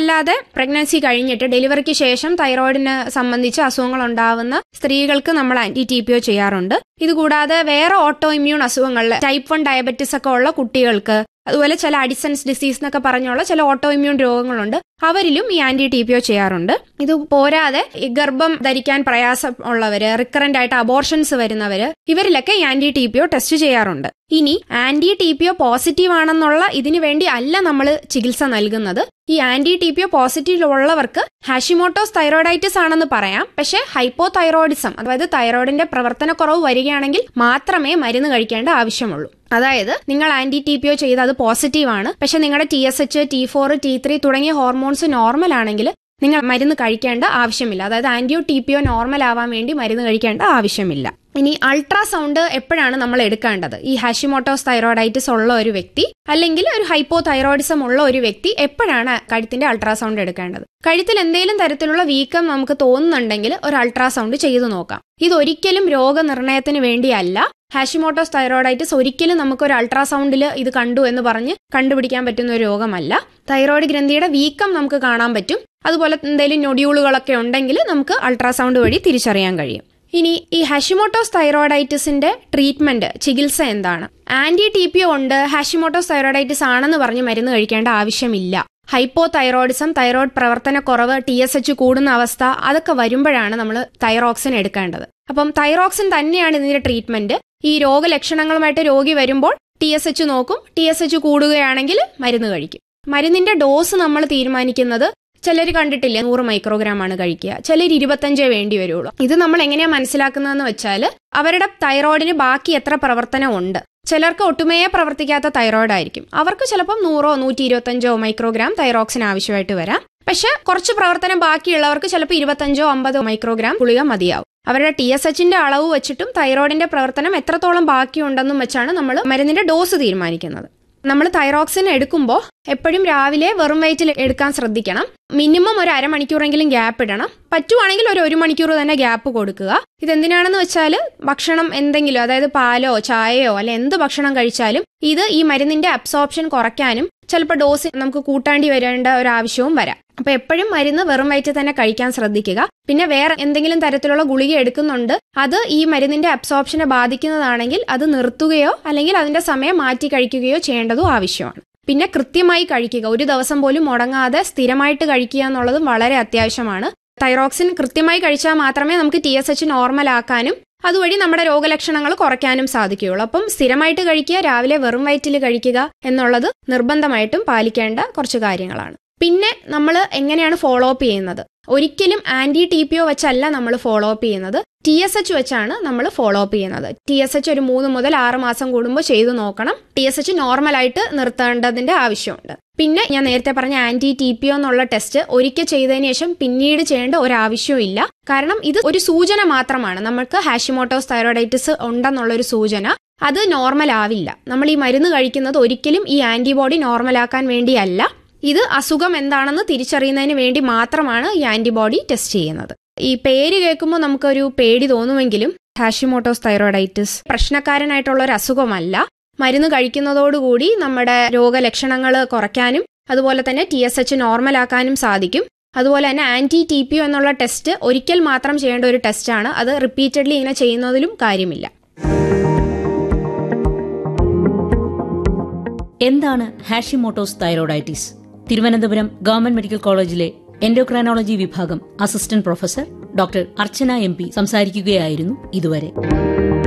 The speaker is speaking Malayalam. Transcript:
ഇതല്ലാതെ പ്രഗ്നൻസി കഴിഞ്ഞിട്ട് ഡെലിവറിക്ക് ശേഷം തൈറോയിഡിന് സംബന്ധിച്ച് അസുഖങ്ങൾ ഉണ്ടാവുന്ന സ്ത്രീകൾക്ക് നമ്മൾ ആന്റി ടി പി ഒ ചെയ്യാറുണ്ട് ഇതുകൂടാതെ വേറെ ഓട്ടോ ഇമ്മ്യൂൺ അസുഖങ്ങളിൽ ടൈപ്പ് വൺ ഡയബറ്റിസ് ഒക്കെ ഉള്ള കുട്ടികൾക്ക് അതുപോലെ ചില അഡിസൻസ് ഡിസീസ് എന്നൊക്കെ പറഞ്ഞുള്ള ചില ഓട്ടോ ഇമ്മ്യൂൺ രോഗങ്ങളുണ്ട് അവരിലും ഈ ആന്റി ടി പി ഒ ചെയ്യാറുണ്ട് ഇത് പോരാതെ ഈ ഗർഭം ധരിക്കാൻ പ്രയാസം ഉള്ളവര് റിക്കറന്റ് ആയിട്ട് അബോർഷൻസ് വരുന്നവര് ഇവരിലൊക്കെ ഈ anti T P O test ചെയ്യാറുണ്ട് ഇനി anti T P O positive ആണെന്നുള്ള ഇതിനു വേണ്ടി അല്ല നമ്മൾ ചികിത്സ നൽകുന്നത് ഈ anti T P O positive ഉള്ളവർക്ക് ഹാഷിമോട്ടോസ് തൈറോയിഡൈറ്റിസ് ആണെന്ന് പറയാം പക്ഷേ ഹൈപ്പോ തൈറോയിഡിസം അതായത് തൈറോയിഡിന്റെ പ്രവർത്തനക്കുറവ് വരികയാണെങ്കിൽ മാത്രമേ മരുന്ന് കഴിക്കേണ്ട ആവശ്യമുള്ളൂ അതായത് നിങ്ങൾ ആന്റി ടി പി ഒ ചെയ്ത് അത് പോസിറ്റീവ് ആണ് പക്ഷെ നിങ്ങളുടെ T S H T four T three തുടങ്ങിയ ഹോർമോൺസ് നോർമൽ ആണെങ്കിൽ നിങ്ങൾ മരുന്ന് കഴിക്കേണ്ട ആവശ്യമില്ല അതായത് ആന്റിയോ ടി പി ഒ നോർമൽ ആവാൻ വേണ്ടി മരുന്ന് കഴിക്കേണ്ട ആവശ്യമില്ല ഇനി അൾട്രാസൗണ്ട് എപ്പോഴാണ് നമ്മൾ എടുക്കേണ്ടത് ഈ ഹാഷിമോട്ടോസ് തൈറോയിഡൈറ്റിസ് ഉള്ള ഒരു വ്യക്തി അല്ലെങ്കിൽ ഒരു ഹൈപ്പോ തൈറോയിഡിസം ഉള്ള ഒരു വ്യക്തി എപ്പോഴാണ് കഴുത്തിന്റെ അൾട്രാസൗണ്ട് എടുക്കേണ്ടത് കഴുത്തിൽ എന്തെങ്കിലും തരത്തിലുള്ള വീക്കം നമുക്ക് തോന്നുന്നുണ്ടെങ്കിൽ ഒരു അൾട്രാസൗണ്ട് ചെയ്തു നോക്കാം ഇതൊരിക്കലും രോഗനിർണയത്തിന് വേണ്ടിയല്ല ഹാഷിമോട്ടോസ് തൈറോയിഡൈറ്റിസ് ഒരിക്കലും നമുക്ക് ഒരു അൾട്രാസൗണ്ടിൽ ഇത് കണ്ടു എന്ന് പറഞ്ഞ് കണ്ടുപിടിക്കാൻ പറ്റുന്ന ഒരു രോഗമല്ല തൈറോയിഡ് ഗ്രന്ഥിയുടെ വീക്കം നമുക്ക് കാണാൻ പറ്റും അതുപോലെ എന്തെങ്കിലും നൊഡ്യൂളുകളൊക്കെ ഉണ്ടെങ്കിൽ നമുക്ക് അൾട്രാസൗണ്ട് വഴി തിരിച്ചറിയാൻ കഴിയും ഇനി ഈ ഹാഷിമോട്ടോസ് തൈറോയിഡൈറ്റിസിന്റെ ട്രീറ്റ്മെന്റ് ചികിത്സ എന്താണ് ആന്റി ടി പി ഉണ്ട് ഹാഷിമോട്ടോസ് തൈറോയിഡൈറ്റിസ് ആണെന്ന് പറഞ്ഞ് മരുന്ന് കഴിക്കേണ്ട ആവശ്യമില്ല ഹൈപ്പോ തൈറോയിഡിസം തൈറോയ്ഡ് പ്രവർത്തനക്കുറവ് ടി എസ് എച്ച് കൂടുന്ന അവസ്ഥ അതൊക്കെ വരുമ്പോഴാണ് നമ്മൾ തൈറോക്സിൻ എടുക്കേണ്ടത് അപ്പം തൈറോക്സിൻ തന്നെയാണ് ഇതിന്റെ ട്രീറ്റ്മെന്റ് ഈ രോഗലക്ഷണങ്ങളുമായിട്ട് രോഗി വരുമ്പോൾ ടി എസ് എച്ച് നോക്കും ടി എസ് എച്ച് കൂടുകയാണെങ്കിൽ മരുന്ന് കഴിക്കും മരുന്നിന്റെ ഡോസ് നമ്മൾ തീരുമാനിക്കുന്നത് ചിലർ കണ്ടിട്ടില്ലേ നൂറ് മൈക്രോഗ്രാം ആണ് കഴിക്കുക ചിലർ ഇരുപത്തഞ്ചേ വേണ്ടി വരുള്ളൂ ഇത് നമ്മൾ എങ്ങനെയാ മനസ്സിലാക്കുന്നതെന്ന് വെച്ചാൽ അവരുടെ തൈറോയിഡിന് ബാക്കി എത്ര പ്രവർത്തനം ഉണ്ട് ചിലർക്ക് ഒട്ടുമേ പ്രവർത്തിക്കാത്ത തൈറോയിഡ് ആയിരിക്കും അവർക്ക് ചിലപ്പം നൂറോ നൂറ്റി ഇരുപത്തഞ്ചോ മൈക്രോഗ്രാം തൈറോക്സിൻ ആവശ്യമായിട്ട് വരാം പക്ഷെ കുറച്ച് പ്രവർത്തനം ബാക്കിയുള്ളവർക്ക് ചിലപ്പോൾ ഇരുപത്തഞ്ചോ അമ്പതോ മൈക്രോഗ്രാം ഗുളിക മതിയാവും അവരുടെ ടി എസ് എച്ചിന്റെ അളവ് വെച്ചിട്ടും തൈറോയിഡിന്റെ പ്രവർത്തനം എത്രത്തോളം ബാക്കിയുണ്ടെന്നും വെച്ചാണ് നമ്മൾ മരുന്നിന്റെ ഡോസ് തീരുമാനിക്കുന്നത് നമ്മൾ തൈറോക്സിൻ എടുക്കുമ്പോൾ എപ്പോഴും രാവിലെ വെറും വയറ്റിൽ എടുക്കാൻ ശ്രദ്ധിക്കണം മിനിമം ഒരു അരമണിക്കൂറെങ്കിലും ഗ്യാപ്പ് ഇടണം പറ്റുവാണെങ്കിൽ ഒരു ഒരു മണിക്കൂർ തന്നെ ഗ്യാപ്പ് കൊടുക്കുക ഇതെന്തിനാണെന്ന് വെച്ചാൽ ഭക്ഷണം എന്തെങ്കിലും അതായത് പാലോ ചായയോ അല്ലെ എന്ത് ഭക്ഷണം കഴിച്ചാലും ഇത് ഈ മരുന്നിന്റെ അബ്സോർപ്ഷൻ കുറയ്ക്കാനും ചിലപ്പോൾ ഡോസ് നമുക്ക് കൂട്ടാണ്ടി വരേണ്ട ഒരു ആവശ്യവും വരാം അപ്പൊ എപ്പോഴും മരുന്ന് വെറും വയറ്റിൽ തന്നെ കഴിക്കാൻ ശ്രദ്ധിക്കുക പിന്നെ വേറെ എന്തെങ്കിലും തരത്തിലുള്ള ഗുളിക എടുക്കുന്നുണ്ട് അത് ഈ മരുന്നിന്റെ അബ്സോർപ്ഷനെ ബാധിക്കുന്നതാണെങ്കിൽ അത് നിർത്തുകയോ അല്ലെങ്കിൽ അതിന്റെ സമയം മാറ്റി കഴിക്കുകയോ ചെയ്യേണ്ടതും ആവശ്യമാണ് പിന്നെ കൃത്യമായി കഴിക്കുക ഒരു ദിവസം പോലും മുടങ്ങാതെ സ്ഥിരമായിട്ട് കഴിക്കുക എന്നുള്ളതും വളരെ അത്യാവശ്യമാണ് തൈറോക്സിൻ കൃത്യമായി കഴിച്ചാൽ മാത്രമേ നമുക്ക് ടി എസ് എച്ച് നോർമൽ ആക്കാനും അതുവഴി നമ്മുടെ രോഗലക്ഷണങ്ങൾ കുറയ്ക്കാനും സാധിക്കുകയുള്ളൂ അപ്പം സ്ഥിരമായിട്ട് കഴിക്കുക രാവിലെ വെറും വയറ്റിൽ കഴിക്കുക എന്നുള്ളത് നിർബന്ധമായിട്ടും പാലിക്കേണ്ട കുറച്ച് കാര്യങ്ങളാണ് പിന്നെ നമ്മൾ എങ്ങനെയാണ് ഫോളോ അപ്പ് ചെയ്യുന്നത് ഒരിക്കലും ആന്റി ടി പി ഒ വെച്ചല്ല നമ്മൾ ഫോളോ അപ്പ് ചെയ്യുന്നത് ടി എസ് എച്ച് വെച്ചാണ് നമ്മൾ ഫോളോ അപ്പ് ചെയ്യുന്നത് ടി എസ് എച്ച് ഒരു മൂന്ന് മുതൽ ആറ് മാസം കൂടുമ്പോൾ ചെയ്തു നോക്കണം ടി എസ് എച്ച് നോർമലായിട്ട് നിർത്തേണ്ടതിന്റെ ആവശ്യമുണ്ട് പിന്നെ ഞാൻ നേരത്തെ പറഞ്ഞ ആന്റി ടി പി ഒ എന്നുള്ള ടെസ്റ്റ് ഒരിക്കൽ ചെയ്തതിനു ശേഷം പിന്നീട് ചെയ്യേണ്ട ഒരു ആവശ്യവും ഇല്ല കാരണം ഇത് ഒരു സൂചന മാത്രമാണ് നമുക്ക് ഹാഷിമോട്ടോസ് തൈറോയിഡൈറ്റിസ് ഉണ്ടെന്നുള്ളൊരു സൂചന അത് നോർമൽ ആവില്ല നമ്മൾ ഈ മരുന്ന് കഴിക്കുന്നത് ഒരിക്കലും ഈ ആന്റിബോഡി നോർമലാക്കാൻ വേണ്ടിയല്ല ഇത് അസുഖം എന്താണെന്ന് തിരിച്ചറിയുന്നതിന് വേണ്ടി മാത്രമാണ് ഈ ആന്റിബോഡി ടെസ്റ്റ് ചെയ്യുന്നത് ഈ പേര് കേൾക്കുമ്പോൾ നമുക്കൊരു പേടി തോന്നുമെങ്കിലും ഹാഷിമോട്ടോസ് തൈറോയിഡൈറ്റിസ് പ്രശ്നക്കാരനായിട്ടുള്ള ഒരു അസുഖമല്ല മരുന്ന് കഴിക്കുന്നതോടുകൂടി നമ്മുടെ രോഗലക്ഷണങ്ങൾ കുറയ്ക്കാനും അതുപോലെ തന്നെ ടി എസ് എച്ച് നോർമലാക്കാനും സാധിക്കും അതുപോലെ തന്നെ ആന്റി ടി പി എന്നുള്ള ടെസ്റ്റ് ഒരിക്കൽ മാത്രം ചെയ്യേണ്ട ഒരു ടെസ്റ്റാണ് അത് റിപ്പീറ്റഡ്ലി ഇങ്ങനെ ചെയ്യുന്നതിലും കാര്യമില്ല എന്താണ് Hashimoto's thyroiditis Thiruvananthapuram government medical കോളേജിലെ എൻഡോക്രൈനോളജി വിഭാഗം assistant professor doctor Archana M P സംസാരിക്കുകയായിരുന്നു ഇതുവരെ